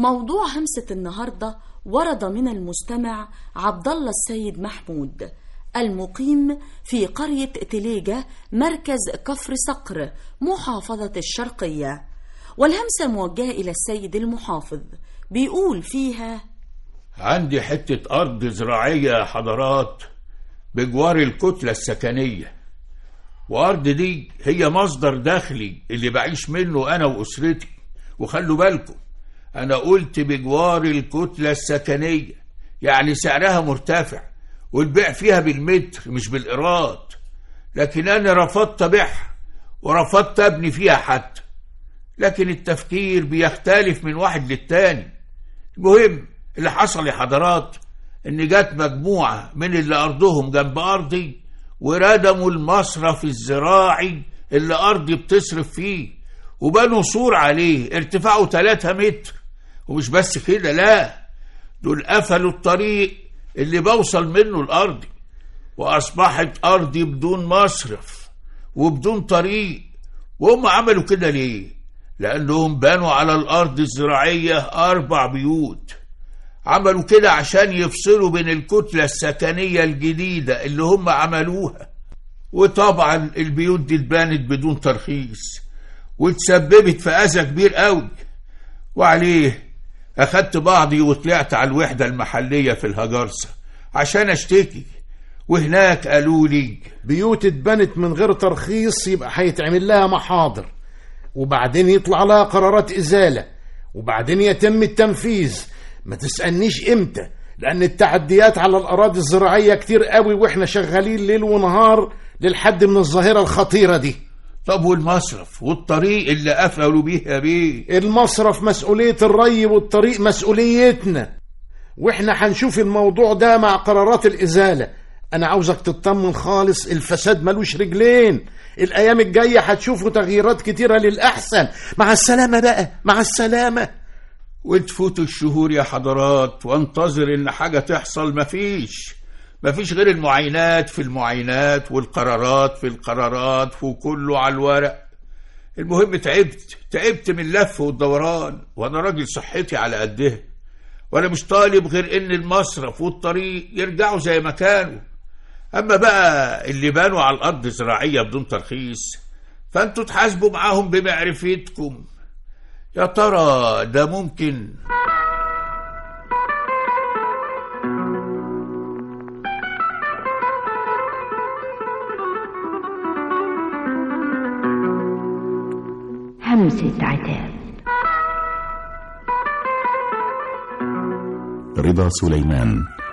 موضوع همسة النهاردة ورد من المستمع عبد الله السيد محمود المقيم في قرية تليجة مركز كفر صقر محافظة الشرقية والهمسة موجهة إلى السيد المحافظ بيقول فيها عندي حتة أرض زراعية يا حضرات بجوار الكتلة السكنية وأرض دي هي مصدر دخلي اللي بعيش منه أنا وأسرتي وخلوا بالكم أنا قلت بجوار الكتلة السكنية يعني سعرها مرتفع والبيع فيها بالمتر مش بالإيراد لكن أنا رفضت أبيعها ورفضت أبني فيها حتى لكن التفكير بيختلف من واحد للتاني المهم اللي حصل يا حضرات ان جت مجموعة من اللي ارضهم جنب ارضي وردموا المصرف الزراعي اللي ارضي بتصرف فيه وبنوا سور عليه ارتفاعه 3 متر ومش بس كده لا دول قفلوا الطريق اللي بوصل منه لارضي واصبحت ارضي بدون مصرف وبدون طريق وهم عملوا كده ليه لانهم بنوا على الارض الزراعية اربع بيوت عملوا كده عشان يفصلوا بين الكتلة السكنية الجديدة اللي هم عملوها وطبعا البيوت دي اتبنت بدون ترخيص وتسببت في أذى كبير قوي وعليه أخدت بعضي وطلعت على الوحدة المحلية في الهجرسة عشان أشتكي وهناك قالوا لي بيوت اتبنت من غير ترخيص يبقى هيتعمل لها محاضر وبعدين يطلع لها قرارات إزالة وبعدين يتم التنفيذ ما تسألنيش امتى لأن التعديات على الأراضي الزراعية كتير قوي وإحنا شغالين ليل ونهار للحد من الظاهرة الخطيرة دي طب والمصرف والطريق اللي قفلوا بيه يا بيه المصرف مسؤولية الري والطريق مسؤوليتنا وإحنا هنشوف الموضوع ده مع قرارات الإزالة أنا عاوزك تطمن خالص الفساد ملوش رجلين الأيام الجاية هتشوفوا تغييرات كتيرة للأحسن مع السلامة بقى مع السلامة وتفوت الشهور يا حضرات وانتظر ان حاجة تحصل مفيش مفيش غير المعاينات في المعاينات والقرارات في القرارات وكله على الورق المهم تعبت تعبت من اللف والدوران وانا راجل صحتي على قدها وانا مش طالب غير ان المصرف والطريق يرجعوا زي ما كانوا اما بقى اللي بانوا على الارض زراعية بدون ترخيص فانتوا تحاسبوا معاهم بمعرفتكم يا ترى ده ممكن همسة عتاب رضا سليمان